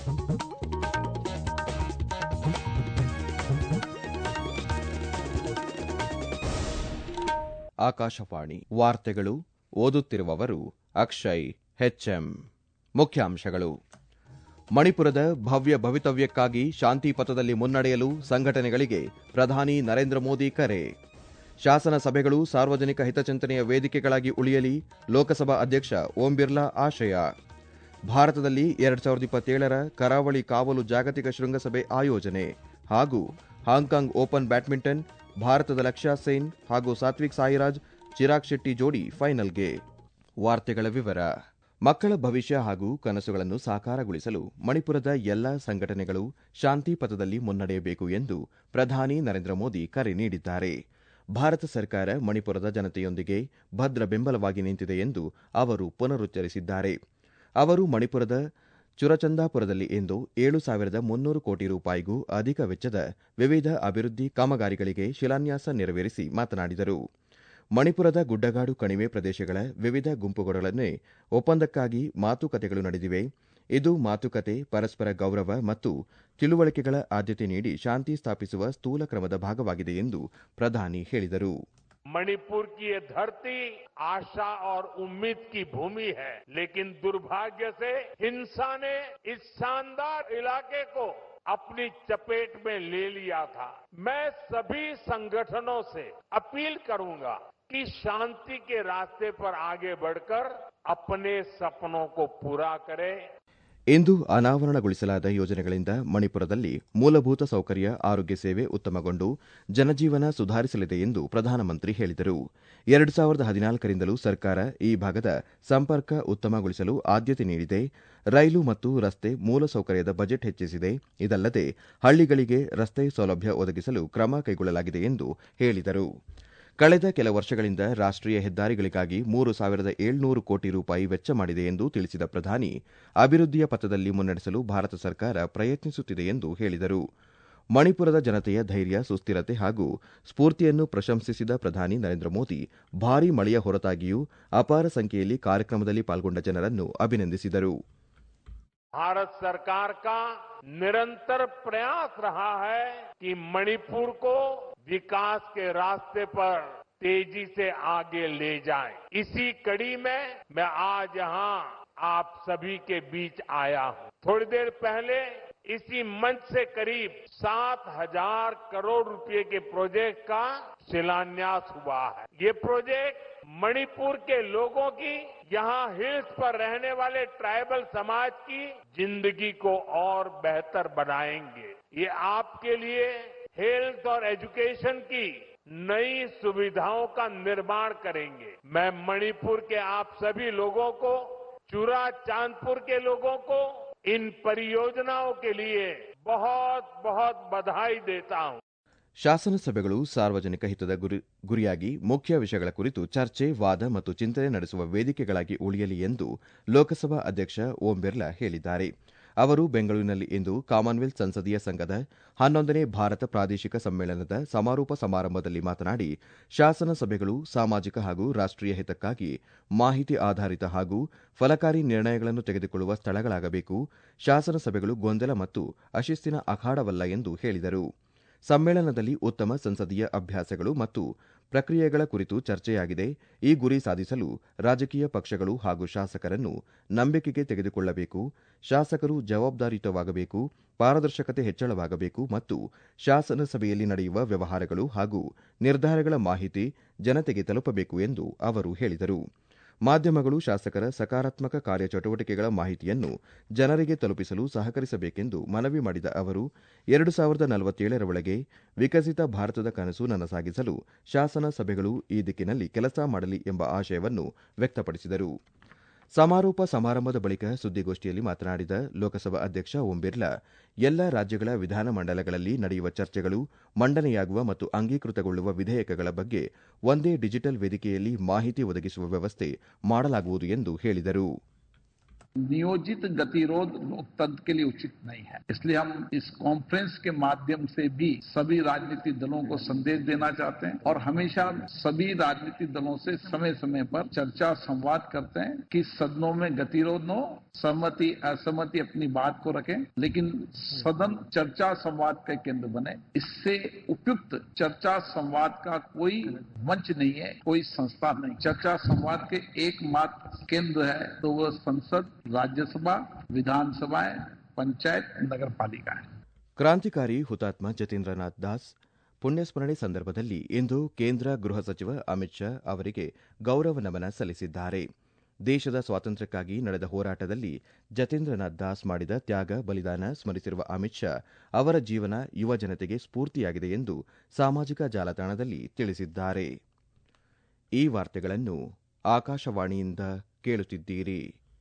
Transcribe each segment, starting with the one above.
ಆಕಾಶವಾಣಿ ವಾರ್ತೆಗಳು ಓದುತ್ತಿರುವವರು ಅಕ್ಷಯ್ ಹೆಚ್ಎಂ ಮುಖ್ಯಾಂಶಗಳು ಮಣಿಪುರದ ಭವ್ಯ ಭವಿತವ್ಯಕ್ಕಾಗಿ ಶಾಂತಿ ಪಥದಲ್ಲಿ ಮುನ್ನಡೆಯಲು ಸಂಘಟನೆಗಳಿಗೆ ಪ್ರಧಾನಿ ನರೇಂದ್ರ ಮೋದಿ ಕರೆ ಶಾಸನ ಸಭೆಗಳು ಸಾರ್ವಜನಿಕ ಹಿತಚಿಂತನೆಯ ವೇದಿಕೆಗಳಾಗಿ ಉಳಿಯಲಿ ಲೋಕಸಭಾ ಅಧ್ಯಕ್ಷ ಓಂ ಬಿರ್ಲಾ ಆಶಯ ಭಾರತದಲ್ಲಿ ಎರಡ್ ಸಾವಿರದ ಇಪ್ಪತ್ತೇಳರ ಕರಾವಳಿ ಕಾವಲು ಜಾಗತಿಕ ಶೃಂಗಸಭೆ ಆಯೋಜನೆ ಹಾಗೂ ಹಾಂಕಾಂಗ್ ಓಪನ್ ಬ್ಯಾಡ್ಮಿಂಟನ್ ಭಾರತದ ಲಕ್ಷ್ಯ ಸೇನ್ ಹಾಗೂ ಸಾತ್ವಿಕ್ ಸಾಯಿರಾಜ್ ಚಿರಾಗ್ ಶೆಟ್ಟಿ ಜೋಡಿ ಫೈನಲ್ಗೆ ವಾರ್ತೆಗಳ ವಿವರ ಮಕ್ಕಳ ಭವಿಷ್ಯ ಹಾಗೂ ಕನಸುಗಳನ್ನು ಸಾಕಾರಗೊಳಿಸಲು ಮಣಿಪುರದ ಎಲ್ಲ ಸಂಘಟನೆಗಳು ಶಾಂತಿ ಪಥದಲ್ಲಿ ಮುನ್ನಡೆಯಬೇಕು ಎಂದು ಪ್ರಧಾನಿ ನರೇಂದ್ರ ಮೋದಿ ಕರೆ ನೀಡಿದ್ದಾರೆ ಭಾರತ ಸರ್ಕಾರ ಮಣಿಪುರದ ಜನತೆಯೊಂದಿಗೆ ಭದ್ರ ಬೆಂಬಲವಾಗಿ ನಿಂತಿದೆ ಎಂದು ಅವರು ಪುನರುಚ್ಚರಿಸಿದ್ದಾರೆ ಅವರು ಮಣಿಪುರದ ಚುರಚಂದಾಪುರದಲ್ಲಿ ಇಂದು ಏಳು ಸಾವಿರದ ಮುನ್ನೂರು ಕೋಟಿ ರೂಪಾಯಿಗೂ ಅಧಿಕ ವೆಚ್ಚದ ವಿವಿಧ ಅಭಿವೃದ್ಧಿ ಕಾಮಗಾರಿಗಳಿಗೆ ಶಿಲಾನ್ಯಾಸ ನೆರವೇರಿಸಿ ಮಾತನಾಡಿದರು ಮಣಿಪುರದ ಗುಡ್ಡಗಾಡು ಕಣಿವೆ ಪ್ರದೇಶಗಳ ವಿವಿಧ ಗುಂಪುಗಳೊಡನೆ ಒಪ್ಪಂದಕ್ಕಾಗಿ ಮಾತುಕತೆಗಳು ನಡೆದಿವೆ ಇದು ಮಾತುಕತೆ ಪರಸ್ಪರ ಗೌರವ ಮತ್ತು ತಿಳುವಳಿಕೆಗಳ ಆದ್ಯತೆ ನೀಡಿ ಶಾಂತಿ ಸ್ಥಾಪಿಸುವ ಸ್ಥೂಲ ಕ್ರಮದ ಭಾಗವಾಗಿದೆ ಎಂದು ಪ್ರಧಾನಿ ಹೇಳಿದರು मणिपुर की ये धरती आशा और उम्मीद की भूमि है लेकिन दुर्भाग्य से हिंसा ने इस शानदार इलाके को अपनी चपेट में ले लिया था मैं सभी संगठनों से अपील करूंगा कि शांति के रास्ते पर आगे बढ़कर अपने सपनों को पूरा करें ಇಂದು ಅನಾವರಣಗೊಳಿಸಲಾದ ಯೋಜನೆಗಳಿಂದ ಮಣಿಪುರದಲ್ಲಿ ಮೂಲಭೂತ ಸೌಕರ್ಯ ಆರೋಗ್ಯ ಸೇವೆ ಉತ್ತಮಗೊಂಡು ಜನಜೀವನ ಸುಧಾರಿಸಲಿದೆ ಎಂದು ಪ್ರಧಾನಮಂತ್ರಿ ಹೇಳಿದರು ಎರಡು ಸಾವಿರದ ಹದಿನಾಲ್ಕರಿಂದಲೂ ಸರ್ಕಾರ ಈ ಭಾಗದ ಸಂಪರ್ಕ ಉತ್ತಮಗೊಳಿಸಲು ಆದ್ಯತೆ ನೀಡಿದೆ ರೈಲು ಮತ್ತು ರಸ್ತೆ ಮೂಲಸೌಕರ್ಯದ ಬಜೆಟ್ ಹೆಚ್ಚಿಸಿದೆ ಇದಲ್ಲದೆ ಹಳ್ಳಿಗಳಿಗೆ ರಸ್ತೆ ಸೌಲಭ್ಯ ಒದಗಿಸಲು ಕ್ರಮ ಕೈಗೊಳ್ಳಲಾಗಿದೆ ಎಂದು ಹೇಳಿದರು ಕಳೆದ ಕೆಲ ವರ್ಷಗಳಿಂದ ರಾಷ್ಟೀಯ ಹೆದ್ದಾರಿಗಳಿಗಾಗಿ ಮೂರು ಸಾವಿರದ ಏಳ್ನೂರು ಕೋಟಿ ರೂಪಾಯಿ ವೆಚ್ಚ ಮಾಡಿದೆ ಎಂದು ತಿಳಿಸಿದ ಪ್ರಧಾನಿ ಅಭಿವೃದ್ಧಿಯ ಪಥದಲ್ಲಿ ಮುನ್ನಡೆಸಲು ಭಾರತ ಸರ್ಕಾರ ಪ್ರಯತ್ನಿಸುತ್ತಿದೆ ಎಂದು ಹೇಳಿದರು ಮಣಿಪುರದ ಜನತೆಯ ಧೈರ್ಯ ಸುಸ್ಥಿರತೆ ಹಾಗೂ ಸ್ಫೂರ್ತಿಯನ್ನು ಪ್ರಶಂಸಿಸಿದ ಪ್ರಧಾನಿ ನರೇಂದ್ರ ಮೋದಿ ಭಾರೀ ಮಳೆಯ ಹೊರತಾಗಿಯೂ ಅಪಾರ ಸಂಖ್ಯೆಯಲ್ಲಿ ಕಾರ್ಯಕ್ರಮದಲ್ಲಿ ಪಾಲ್ಗೊಂಡ ಜನರನ್ನು ಅಭಿನಂದಿಸಿದರು भारत सरकार का निरंतर प्रयास रहा है कि मणिपुर को विकास के रास्ते पर तेजी से आगे ले जाए इसी कड़ी में मैं आज यहां आप सभी के बीच आया हूं थोड़ी देर पहले इसी मंच से करीब सात हजार करोड़ रुपए के प्रोजेक्ट का शिलान्यास हुआ है ये प्रोजेक्ट मणिपुर के लोगों की यहाँ हिल्स पर रहने वाले ट्राइबल समाज की जिंदगी को और बेहतर बनाएंगे ये आपके लिए हेल्थ और एजुकेशन की नई सुविधाओं का निर्माण करेंगे मैं मणिपुर के आप सभी लोगों को चूरा चांदपुर के लोगों को इन परियोजनाओं के लिए बहुत बहुत बधाई देता हूं ಶಾಸನ ಸಭೆಗಳು ಸಾರ್ವಜನಿಕ ಹಿತದ ಗುರಿಯಾಗಿ ಮುಖ್ಯ ವಿಷಯಗಳ ಕುರಿತು ಚರ್ಚೆ ವಾದ ಮತ್ತು ಚಿಂತನೆ ನಡೆಸುವ ವೇದಿಕೆಗಳಾಗಿ ಉಳಿಯಲಿ ಎಂದು ಲೋಕಸಭಾ ಅಧ್ಯಕ್ಷ ಓಂ ಬಿರ್ಲಾ ಹೇಳಿದ್ದಾರೆ ಅವರು ಬೆಂಗಳೂರಿನಲ್ಲಿ ಇಂದು ಕಾಮನ್ವೆಲ್ತ್ ಸಂಸದೀಯ ಸಂಘದ ಹನ್ನೊಂದನೇ ಭಾರತ ಪ್ರಾದೇಶಿಕ ಸಮ್ಮೇಳನದ ಸಮಾರೋಪ ಸಮಾರಂಭದಲ್ಲಿ ಮಾತನಾಡಿ ಶಾಸನ ಸಭೆಗಳು ಸಾಮಾಜಿಕ ಹಾಗೂ ರಾಷ್ಟೀಯ ಹಿತಕ್ಕಾಗಿ ಮಾಹಿತಿ ಆಧಾರಿತ ಹಾಗೂ ಫಲಕಾರಿ ನಿರ್ಣಯಗಳನ್ನು ತೆಗೆದುಕೊಳ್ಳುವ ಸ್ಥಳಗಳಾಗಬೇಕು ಶಾಸನ ಸಭೆಗಳು ಗೊಂದಲ ಮತ್ತು ಅಶಿಸ್ತಿನ ಅಖಾಡವಲ್ಲ ಎಂದು ಹೇಳಿದರು ಸಮ್ಮೇಳನದಲ್ಲಿ ಉತ್ತಮ ಸಂಸದೀಯ ಅಭ್ಯಾಸಗಳು ಮತ್ತು ಪ್ರಕ್ರಿಯೆಗಳ ಕುರಿತು ಚರ್ಚೆಯಾಗಿದೆ ಈ ಗುರಿ ಸಾಧಿಸಲು ರಾಜಕೀಯ ಪಕ್ಷಗಳು ಹಾಗೂ ಶಾಸಕರನ್ನು ನಂಬಿಕೆಗೆ ತೆಗೆದುಕೊಳ್ಳಬೇಕು ಶಾಸಕರು ಜವಾಬ್ದಾರಿಯುತವಾಗಬೇಕು ಪಾರದರ್ಶಕತೆ ಹೆಚ್ಚಳವಾಗಬೇಕು ಮತ್ತು ಶಾಸನ ಸಭೆಯಲ್ಲಿ ನಡೆಯುವ ವ್ಯವಹಾರಗಳು ಹಾಗೂ ನಿರ್ಧಾರಗಳ ಮಾಹಿತಿ ಜನತೆಗೆ ತಲುಪಬೇಕು ಎಂದು ಅವರು ಹೇಳಿದರು ಮಾಧ್ಯಮಗಳು ಶಾಸಕರ ಸಕಾರಾತ್ಮಕ ಕಾರ್ಯಚಟುವಟಿಕೆಗಳ ಮಾಹಿತಿಯನ್ನು ಜನರಿಗೆ ತಲುಪಿಸಲು ಸಹಕರಿಸಬೇಕೆಂದು ಮನವಿ ಮಾಡಿದ ಅವರು ಎರಡು ಸಾವಿರದ ನಲವತ್ತೇಳರ ಒಳಗೆ ವಿಕಸಿತ ಭಾರತದ ಕನಸು ನನಸಾಗಿಸಲು ಶಾಸನ ಸಭೆಗಳು ಈ ದಿಕ್ಕಿನಲ್ಲಿ ಕೆಲಸ ಮಾಡಲಿ ಎಂಬ ಆಶಯವನ್ನು ವ್ಯಕ್ತಪಡಿಸಿದರು ಸಮಾರೋಪ ಸಮಾರಂಭದ ಬಳಿಕ ಸುದ್ದಿಗೋಷ್ಠಿಯಲ್ಲಿ ಮಾತನಾಡಿದ ಲೋಕಸಭಾ ಅಧ್ಯಕ್ಷ ಓಂ ಬಿರ್ಲಾ ಎಲ್ಲ ರಾಜ್ಯಗಳ ವಿಧಾನಮಂಡಲಗಳಲ್ಲಿ ನಡೆಯುವ ಚರ್ಚೆಗಳು ಮಂಡನೆಯಾಗುವ ಮತ್ತು ಅಂಗೀಕೃತಗೊಳ್ಳುವ ವಿಧೇಯಕಗಳ ಬಗ್ಗೆ ಒಂದೇ ಡಿಜಿಟಲ್ ವೇದಿಕೆಯಲ್ಲಿ ಮಾಹಿತಿ ಒದಗಿಸುವ ವ್ಯವಸ್ಥೆ ಮಾಡಲಾಗುವುದು ಎಂದು ಹೇಳಿದರು नियोजित गतिरोध लोकतंत्र के लिए उचित नहीं है इसलिए हम इस कॉन्फ्रेंस के माध्यम से भी सभी राजनीतिक दलों को संदेश देना चाहते हैं और हमेशा सभी राजनीतिक दलों से समय समय पर चर्चा संवाद करते हैं कि सदनों में गतिरोध न हो सहमति असहमति अपनी बात को रखें लेकिन सदन चर्चा संवाद का केंद्र बने इससे उपयुक्त चर्चा संवाद का कोई मंच नहीं है कोई संस्था नहीं चर्चा संवाद के एकमात्र केंद्र है तो वह संसद राज्यसभा विधानसभाएं पंचायत नगर पालिका है ಕ್ರಾಂತಿಕಾರಿ ಹುತಾತ್ಮ ಜತೀಂದ್ರನಾಥ್ ದಾಸ್ ಪುಣ್ಯಸ್ಮರಣೆ ಸಂದರ್ಭದಲ್ಲಿ ಇಂದು ಕೇಂದ್ರ ಗೃಹ ಸಚಿವ ಅಮಿತ್ ಶಾ ಅವರಿಗೆ ಗೌರವ ನಮನ ಸಲ್ಲಿಸಿದ್ದಾರೆ ದೇಶದ ಸ್ವಾತಂತ್ರ್ಯಕ್ಕಾಗಿ ನಡೆದ ಹೋರಾಟದಲ್ಲಿ ಜತೀಂದ್ರನಾಥ್ ದಾಸ್ ಮಾಡಿದ ತ್ಯಾಗ ಬಲಿದಾನ ಸ್ಮರಿಸಿರುವ ಅಮಿತ್ ಶಾ ಅವರ ಜೀವನ ಯುವ ಜನತೆಗೆ ಸ್ಫೂರ್ತಿಯಾಗಿದೆ ಎಂದು ಸಾಮಾಜಿಕ ಜಾಲತಾಣದಲ್ಲಿ ತಿಳಿಸಿದ್ದಾರೆ ಈ ವಾರ್ತೆಗಳನ್ನು ಆಕಾಶವಾಣಿಯಿಂದ ಕೇಳುತ್ತಿದ್ದೀರಿ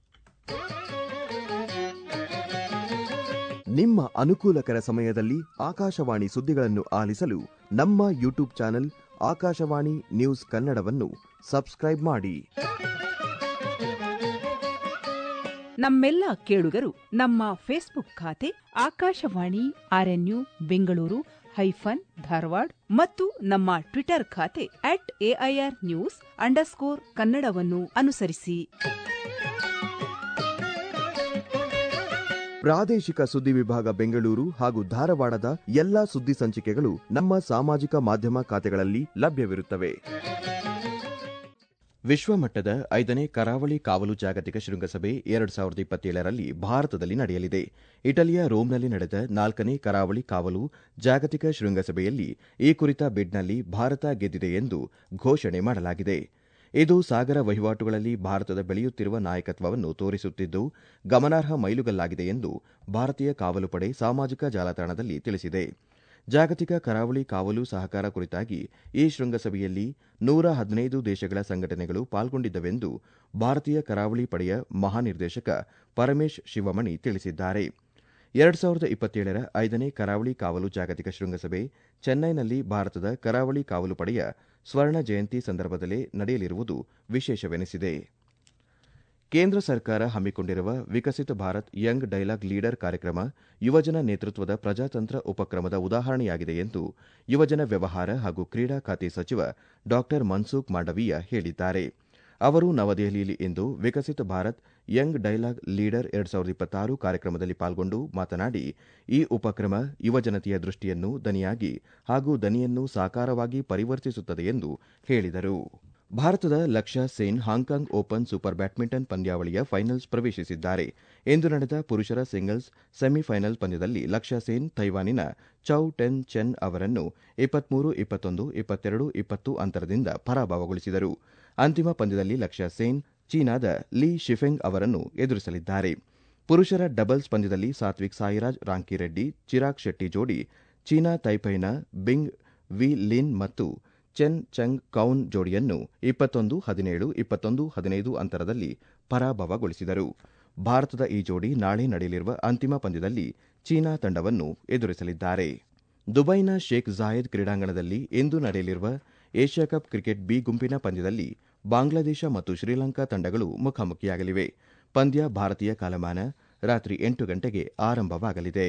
ನಿಮ್ಮ ಅನುಕೂಲಕರ ಸಮಯದಲ್ಲಿ ಆಕಾಶವಾಣಿ ಸುದ್ದಿಗಳನ್ನು ಆಲಿಸಲು ನಮ್ಮ ಯೂಟ್ಯೂಬ್ ಚಾನೆಲ್ ಆಕಾಶವಾಣಿ ನ್ಯೂಸ್ ಕನ್ನಡವನ್ನು ಸಬ್ಸ್ಕ್ರೈಬ್ ಮಾಡಿ ನಮ್ಮೆಲ್ಲ ಕೇಳುಗರು ನಮ್ಮ ಫೇಸ್ಬುಕ್ ಖಾತೆ ಆಕಾಶವಾಣಿ ಆರ್ಎನ್ಯು ಬೆಂಗಳೂರು ಹೈಫನ್ ಧಾರವಾಡ ಮತ್ತು ನಮ್ಮ ಟ್ವಿಟರ್ ಖಾತೆ ಅಟ್ ಎಐಆರ್ ನ್ಯೂಸ್ ಅಂಡರ್ಸ್ಕೋರ್ ಕನ್ನಡವನ್ನು ಅನುಸರಿಸಿ ಪ್ರಾದೇಶಿಕ ಸುದ್ದಿ ವಿಭಾಗ ಬೆಂಗಳೂರು ಹಾಗೂ ಧಾರವಾಡದ ಎಲ್ಲಾ ಸುದ್ದಿ ಸಂಚಿಕೆಗಳು ನಮ್ಮ ಸಾಮಾಜಿಕ ಮಾಧ್ಯಮ ಖಾತೆಗಳಲ್ಲಿ ಲಭ್ಯವಿರುತ್ತವೆ ವಿಶ್ವಮಟ್ಟದ ಐದನೇ ಕರಾವಳಿ ಕಾವಲು ಜಾಗತಿಕ ಶೃಂಗಸಭೆ ಎರಡು ಸಾವಿರದ ಇಪ್ಪತ್ತೇಳರಲ್ಲಿ ಭಾರತದಲ್ಲಿ ನಡೆಯಲಿದೆ ಇಟಲಿಯ ರೋಮ್ನಲ್ಲಿ ನಡೆದ ನಾಲ್ಕನೇ ಕರಾವಳಿ ಕಾವಲು ಜಾಗತಿಕ ಶೃಂಗಸಭೆಯಲ್ಲಿ ಈ ಕುರಿತ ಬಿಡ್ನಲ್ಲಿ ಭಾರತ ಗೆದ್ದಿದೆ ಎಂದು ಘೋಷಣೆ ಮಾಡಲಾಗಿದೆ ಇದು ಸಾಗರ ವಹಿವಾಟುಗಳಲ್ಲಿ ಭಾರತದ ಬೆಳೆಯುತ್ತಿರುವ ನಾಯಕತ್ವವನ್ನು ತೋರಿಸುತ್ತಿದ್ದು ಗಮನಾರ್ಹ ಮೈಲುಗಲ್ಲಾಗಿದೆ ಎಂದು ಭಾರತೀಯ ಕಾವಲು ಪಡೆ ಸಾಮಾಜಿಕ ಜಾಲತಾಣದಲ್ಲಿ ತಿಳಿಸಿದೆ ಜಾಗತಿಕ ಕರಾವಳಿ ಕಾವಲು ಸಹಕಾರ ಕುರಿತಾಗಿ ಈ ಶೃಂಗಸಭೆಯಲ್ಲಿ ನೂರ ಹದಿನೈದು ದೇಶಗಳ ಸಂಘಟನೆಗಳು ಪಾಲ್ಗೊಂಡಿದ್ದವೆಂದು ಭಾರತೀಯ ಕರಾವಳಿ ಪಡೆಯ ಮಹಾನಿರ್ದೇಶಕ ಪರಮೇಶ್ ಶಿವಮಣಿ ತಿಳಿಸಿದ್ದಾರೆ ಎರಡು ಸಾವಿರದ ಇಪ್ಪತ್ತೇಳರ ಐದನೇ ಕರಾವಳಿ ಕಾವಲು ಜಾಗತಿಕ ಶೃಂಗಸಭೆ ಚೆನ್ನೈನಲ್ಲಿ ಭಾರತದ ಕರಾವಳಿ ಕಾವಲು ಪಡೆಯ ಸ್ವರ್ಣ ಜಯಂತಿ ಸಂದರ್ಭದಲ್ಲೇ ನಡೆಯಲಿರುವುದು ವಿಶೇಷವೆನಿಸಿದೆ ಕೇಂದ್ರ ಸರ್ಕಾರ ಹಮ್ಮಿಕೊಂಡಿರುವ Viksit Bharat young dialogue leader ಕಾರ್ಯಕ್ರಮ ಯುವಜನ ನೇತೃತ್ವದ ಪ್ರಜಾತಂತ್ರ ಉಪಕ್ರಮದ ಉದಾಹರಣೆಯಾಗಿದೆ ಎಂದು ಯುವಜನ ವ್ಯವಹಾರ ಹಾಗೂ ಕ್ರೀಡಾ ಖಾತೆ ಸಚಿವ ಡಾ ಮನ್ಸುಖ್ ಮಾಂಡವೀಯ ಹೇಳಿದ್ದಾರೆ ಅವರು ನವದೆಹಲಿಯಲ್ಲಿ ಇಂದು Viksit Bharat young dialogue leader ಎರಡು ಸಾವಿರದ ಇಪ್ಪತ್ತಾರು ಕಾರ್ಯಕ್ರಮದಲ್ಲಿ ಪಾಲ್ಗೊಂಡು ಮಾತನಾಡಿ ಈ ಉಪಕ್ರಮ ಯುವಜನತೆಯ ದೃಷ್ಟಿಯನ್ನು ದನಿಯಾಗಿ ಹಾಗೂ ದನಿಯನ್ನು ಸಾಕಾರವಾಗಿ ಪರಿವರ್ತಿಸುತ್ತದೆ ಎಂದು ಹೇಳಿದರು ಭಾರತದ Lakshya Sen Hong Kong open super badminton ಪಂದ್ಯಾವಳಿಯ ಫೈನಲ್ಸ್ ಪ್ರವೇಶಿಸಿದ್ದಾರೆ ಇಂದು ನಡೆದ ಪುರುಷರ ಸಿಂಗಲ್ಸ್ ಸೆಮಿಫೈನಲ್ ಪಂದ್ಯದಲ್ಲಿ ಲಕ್ಷ್ಯ ಸೇನ್ ತೈವಾನಿನ ಚೌ ಟೆನ್ ಚೆನ್ ಅವರನ್ನು ಇಪ್ಪತ್ಮೂರು ಇಪ್ಪತ್ತೊಂದು ಇಪ್ಪತ್ತೆರಡು ಇಪ್ಪತ್ತು ಅಂತರದಿಂದ ಪರಾಭವಗೊಳಿಸಿದರು ಅಂತಿಮ ಪಂದ್ಯದಲ್ಲಿ ಲಕ್ಷ್ಯ ಸೇನ್ ಚೀನಾದ ಲೀ ಶಿಫೆಂಗ್ ಅವರನ್ನು ಎದುರಿಸಲಿದ್ದಾರೆ ಪುರುಷರ ಡಬಲ್ಸ್ ಪಂದ್ಯದಲ್ಲಿ ಸಾತ್ವಿಕ್ ಸಾಯಿರಾಜ್ ರಾಂಕಿರೆಡ್ಡಿ ಚಿರಾಗ್ ಶೆಟ್ಟಿ ಜೋಡಿ ಚೀನಾ ತೈಪೈನ ಬಿಂಗ್ ವಿ ಲಿನ್ ಮತ್ತು ಚೆನ್ ಚಂಗ್ ಕೌನ್ ಜೋಡಿಯನ್ನು ಇಪ್ಪತ್ತೊಂದು ಹದಿನೇಳು ಇಪ್ಪತ್ತೊಂದು ಹದಿನೈದು ಅಂತರದಲ್ಲಿ ಪರಾಭವಗೊಳಿಸಿದರು ಭಾರತದ ಈ ಜೋಡಿ ನಾಳೆ ನಡೆಯಲಿರುವ ಅಂತಿಮ ಪಂದ್ಯದಲ್ಲಿ ಚೀನಾ ತಂಡವನ್ನು ಎದುರಿಸಲಿದ್ದಾರೆ ದುಬೈನ ಶೇಖ್ ಜಾಯದ್ ಕ್ರೀಡಾಂಗಣದಲ್ಲಿ ಇಂದು ನಡೆಯಲಿರುವ ಏಷ್ಯಾ ಕಪ್ ಕ್ರಿಕೆಟ್ ಬಿ ಗುಂಪಿನ ಪಂದ್ಯದಲ್ಲಿ ಬಾಂಗ್ಲಾದೇಶ ಮತ್ತು ಶ್ರೀಲಂಕಾ ತಂಡಗಳು ಮುಖಾಮುಖಿಯಾಗಲಿವೆ ಪಂದ್ಯ ಭಾರತೀಯ ಕಾಲಮಾನ ರಾತ್ರಿ ಎಂಟು ಗಂಟೆಗೆ ಆರಂಭವಾಗಲಿದೆ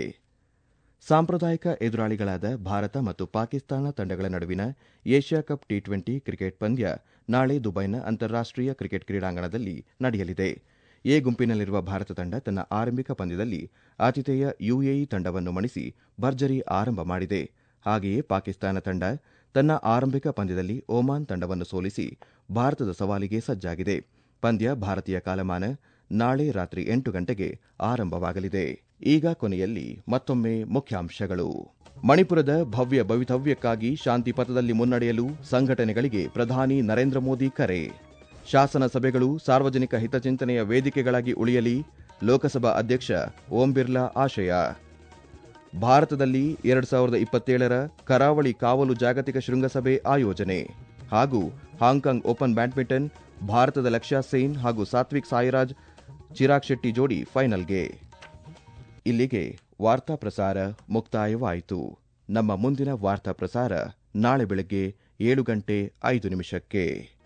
ಸಾಂಪ್ರದಾಯಿಕ ಎದುರಾಳಿಗಳಾದ ಭಾರತ ಮತ್ತು ಪಾಕಿಸ್ತಾನ ತಂಡಗಳ ನಡುವಿನ Asia cup T twenty cricket ಪಂದ್ಯ ನಾಳೆ ದುಬೈನ ಅಂತಾರಾಷ್ಟೀಯ ಕ್ರಿಕೆಟ್ ಕ್ರೀಡಾಂಗಣದಲ್ಲಿ ನಡೆಯಲಿದೆ ಎ ಗುಂಪಿನಲ್ಲಿರುವ ಭಾರತ ತಂಡ ತನ್ನ ಆರಂಭಿಕ ಪಂದ್ಯದಲ್ಲಿ ಆತಿಥೇಯ ಯುಎಇ ತಂಡವನ್ನು ಮಣಿಸಿ ಭರ್ಜರಿ ಆರಂಭ ಮಾಡಿದೆ ಹಾಗೆಯೇ ಪಾಕಿಸ್ತಾನ ತಂಡ ತನ್ನ ಆರಂಭಿಕ ಪಂದ್ಯದಲ್ಲಿ ಒಮಾನ್ ತಂಡವನ್ನು ಸೋಲಿಸಿ ಭಾರತದ ಸವಾಲಿಗೆ ಸಜ್ಜಾಗಿದೆ ಪಂದ್ಯ ಭಾರತೀಯ ಕಾಲಮಾನ ನಾಳೆ ರಾತ್ರಿ ಎಂಟು ಗಂಟೆಗೆ ಆರಂಭವಾಗಲಿದೆ ಈಗ ಕೊನೆಯಲ್ಲಿ ಮತ್ತೊಮ್ಮೆ ಮುಖ್ಯಾಂಶಗಳು ಮಣಿಪುರದ ಭವ್ಯ ಭವಿತವ್ಯಕ್ಕಾಗಿ ಶಾಂತಿ ಪಥದಲ್ಲಿ ಮುನ್ನಡೆಯಲು ಸಂಘಟನೆಗಳಿಗೆ ಪ್ರಧಾನಿ ನರೇಂದ್ರ ಮೋದಿ ಕರೆ ಶಾಸನ ಸಭೆಗಳು ಸಾರ್ವಜನಿಕ ಹಿತಚಿಂತನೆಯ ವೇದಿಕೆಗಳಾಗಿ ಉಳಿಯಲಿ ಲೋಕಸಭಾ ಅಧ್ಯಕ್ಷ ಓಂ ಬಿರ್ಲಾ ಆಶಯ ಭಾರತದಲ್ಲಿ ಎರಡು ಸಾವಿರದ ಇಪ್ಪತ್ತೇಳರ ಕರಾವಳಿ ಕಾವಲು ಜಾಗತಿಕ ಶೃಂಗಸಭೆ ಆಯೋಜನೆ ಹಾಗೂ ಹಾಂಕಾಂಗ್ ಓಪನ್ ಬ್ಯಾಡ್ಮಿಂಟನ್ ಭಾರತದ ಲಕ್ಷ್ಯ ಸೇನ್ ಹಾಗೂ ಸಾತ್ವಿಕ್ ಸಾಯಿರಾಜ್ ಚಿರಾಗ್ ಶೆಟ್ಟಿ ಜೋಡಿ ಫೈನಲ್ಗೆ ಇಲ್ಲಿಗೆ ವಾರ್ತಾ ಪ್ರಸಾರ ಮುಕ್ತಾಯವಾಯಿತು ನಮ್ಮ ಮುಂದಿನ ವಾರ್ತಾ ಪ್ರಸಾರ ನಾಳೆ ಬೆಳಗ್ಗೆ ಏಳು ಗಂಟೆ ಐದು ನಿಮಿಷಕ್ಕೆ